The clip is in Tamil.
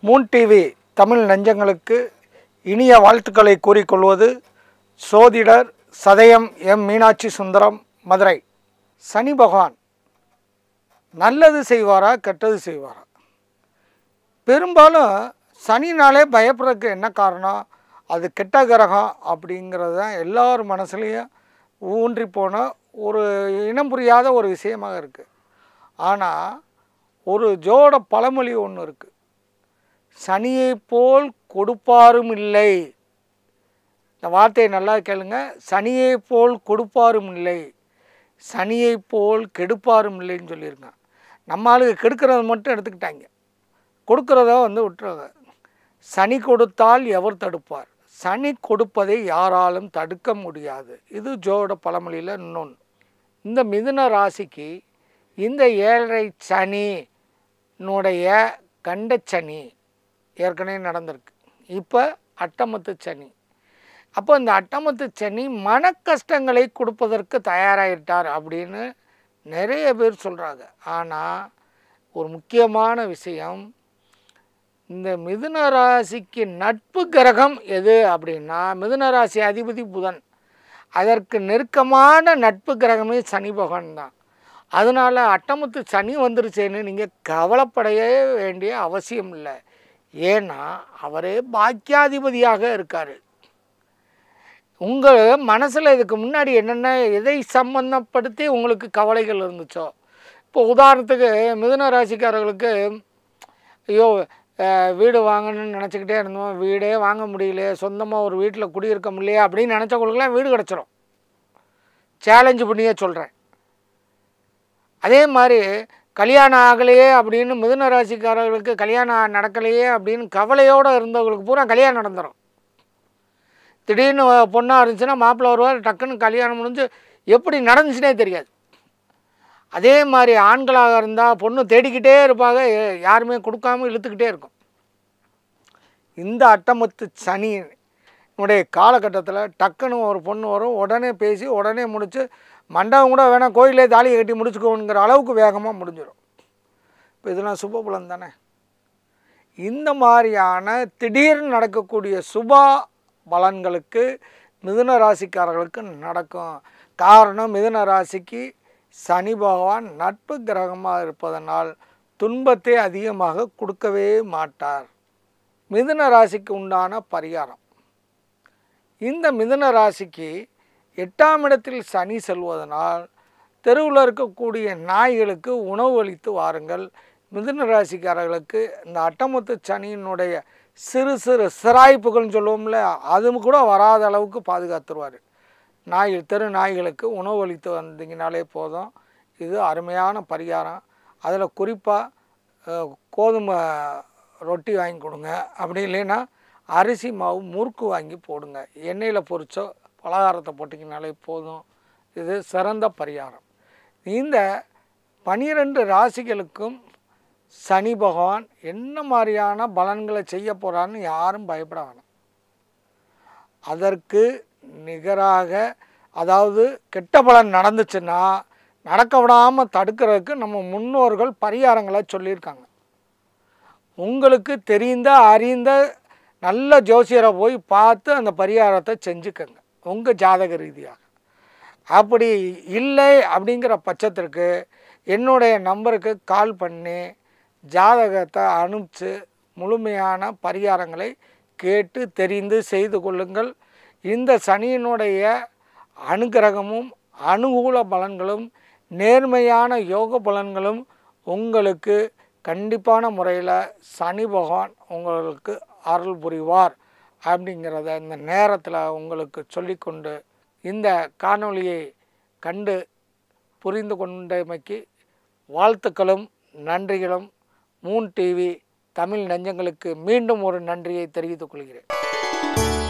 மூன் டிவி தமிழ் நெஞ்சங்களுக்கு இனிய வாழ்த்துக்களை கூறிக்கொள்வது சோதிடர் சதயம் எம் மீனாட்சி சுந்தரம் மதுரை சனி பகவான் நல்லது செய்வாரா கெட்டது செய்வாரா பெரும்பாலும் சனினாலே பயப்படுறதுக்கு என்ன காரணம் அது கெட்ட கிரகம் அப்படிங்கிறது தான் எல்லார் மனசுலேயும் ஊன்றி போன ஒரு இனம் புரியாத ஒரு விஷயமாக இருக்குது ஆனால் ஒரு ஜோட பழமொழி ஒன்று இருக்குது சனியை போல் கொடுப்பாரும் இல்லை இந்த வார்த்தையை நல்லா கேளுங்க சனியை போல் கொடுப்பாரும் இல்லை சனியை போல் கெடுப்பாரும் இல்லைன்னு சொல்லியிருக்கான் நம்ம ஆளுங்க கெடுக்கிறத மட்டும் எடுத்துக்கிட்டாங்க கொடுக்கிறத வந்து விட்டுறாங்க சனி கொடுத்தால் எவர் தடுப்பார் சனி கொடுப்பதை யாராலும் தடுக்க முடியாது இது ஜோட பழமொழியில் இன்னொன்று இந்த மிதுன ராசிக்கு இந்த ஏழரை சனினுடைய கண்ட சனி ஏற்கனவே நடந்திருக்கு இப்போ அட்டமத்து சனி அப்போ இந்த அட்டமத்து சனி மன கஷ்டங்களை கொடுப்பதற்கு தயாராகிட்டார் அப்படின்னு நிறைய பேர் சொல்கிறாங்க ஆனால் ஒரு முக்கியமான விஷயம் இந்த மிதுன ராசிக்கு நட்பு கிரகம் எது அப்படின்னா மிதுன ராசி அதிபதி புதன் அதற்கு நெருக்கமான நட்பு கிரகமே சனி பகவான் தான் அதனால் அட்டமுத்து சனி வந்துருச்சேன்னு நீங்கள் கவலைப்படையே வேண்டிய அவசியம் இல்லை ஏன்னா அவரே பாக்கியாதிபதியாக இருக்கார் உங்கள் மனசில் இதுக்கு முன்னாடி என்னென்ன எதை சம்பந்தப்படுத்தி உங்களுக்கு கவலைகள் இருந்துச்சோ இப்போ உதாரணத்துக்கு மிதுன ராசிக்காரர்களுக்கு ஐயோ அஹ், வீடு வாங்கணும்னு நினச்சிக்கிட்டே இருந்தோம் வீடே வாங்க முடியல சொந்தமாக ஒரு வீட்டில் குடியிருக்க முடியலையே அப்படின்னு நினச்சவங்களுக்குலாம் வீடு கிடச்சிரும் சேலஞ்சு பண்ணியே சொல்கிறேன் அதே மாதிரி கல்யாணம் ஆகலையே அப்படின்னு மிதுன ராசிக்காரர்களுக்கு கல்யாணம் நடக்கலையே அப்படின்னு கவலையோடு இருந்தவங்களுக்கு பூரா கல்யாணம் நடந்துடும் திடீர்னு பொண்ணாக இருந்துச்சுன்னா மாப்பிள்ளை வருவார் டக்குன்னு கல்யாணம் முடிஞ்சு எப்படி நடந்துச்சுனே தெரியாது அதே மாதிரி ஆண்களாக இருந்தால் பொண்ணு தேடிக்கிட்டே இருப்பாங்க எ- யாருமே கொடுக்காம இழுத்துக்கிட்டே இருக்கும் இந்த அட்டமத்து சனி உடைய காலகட்டத்தில் டக்குன்னு ஒரு பொண்ணு வரும் உடனே பேசி உடனே முடிச்சு மண்டபம் கூட வேணால் கோயிலே தாலியை கட்டி முடிச்சுக்கோங்கிற அளவுக்கு வேகமாக முடிஞ்சிடும் இப்போ இதெல்லாம் சுபபுலம் தானே இந்த மாதிரியான திடீர்னு நடக்கக்கூடிய சுப பலன்களுக்கு மிதுன ராசிக்காரர்களுக்கு நடக்கும் காரணம் மிதுன ராசிக்கு சனி பகவான் நட்பு கிரகமாக இருப்பதனால் துன்பத்தை அதிகமாக கொடுக்கவே மாட்டார் மிதுன ராசிக்கு உண்டான பரிகாரம் இந்த மிதுன ராசிக்கு எட்டாம் இடத்தில் சனி செல்வதனால் தெருவில் இருக்கக்கூடிய நாய்களுக்கு உணவு அளித்து வாருங்கள் மிதுன ராசிக்காரர்களுக்கு இந்த அட்டமுத்து சனியினுடைய சிறு சிறு சிராய்ப்புகள்னு சொல்லுவோம்ல அதுவும் கூட வராத அளவுக்கு பாதுகாத்துருவார் நாய் தெரு நாய்களுக்கு உணவு அளித்து வந்தீங்கனாலே போதும் இது அருமையான பரிகாரம் அதில் குறிப்பாக கோதுமை ரொட்டி வாங்கி கொடுங்க அப்படி இல்லைன்னா அரிசி மாவு முறுக்கு வாங்கி போடுங்க எண்ணெயில் பொரிச்சோ பலகாரத்தை போட்டிங்கனாலே போதும் இது சிறந்த பரிகாரம் இந்த பனிரெண்டு ராசிகளுக்கும் சனி பகவான் என்ன மாதிரியான பலன்களை செய்ய போகிறான்னு யாரும் பயப்பட வேணாம் அதற்கு நிகராக அதாவது கெட்ட பலன் நடந்துச்சுன்னா நடக்க விடாமல் தடுக்கிறதுக்கு நம்ம முன்னோர்கள் பரிகாரங்களை சொல்லியிருக்காங்க உங்களுக்கு தெரிந்த அறிந்த நல்ல ஜோசியரை போய் பார்த்து அந்த பரிகாரத்தை செஞ்சுக்கங்க உங்கள் ஜாதக ரீதியாக அப்படி இல்லை அப்படிங்கிற பட்சத்திற்கு என்னுடைய நம்பருக்கு கால் பண்ணி ஜாதகத்தை அனுப்பிச்சு முழுமையான பரிகாரங்களை கேட்டு தெரிந்து செய்து கொள்ளுங்கள் இந்த சனியினுடைய அனுகிரகமும் அனுகூல பலன்களும் நேர்மையான யோக பலன்களும் உங்களுக்கு கண்டிப்பான முறையில் சனி பகவான் உங்களுக்கு அருள் புரிவார் அப்படிங்கிறத இந்த நேரத்தில் உங்களுக்கு சொல்லிக்கொண்டு இந்த காணொளியை கண்டு புரிந்து கொண்டமைக்கு வாழ்த்துக்களும் நன்றிகளும் மூன் டிவி தமிழ் நெஞ்சங்களுக்கு மீண்டும் ஒரு நன்றியை தெரிவித்துக் கொள்கிறேன்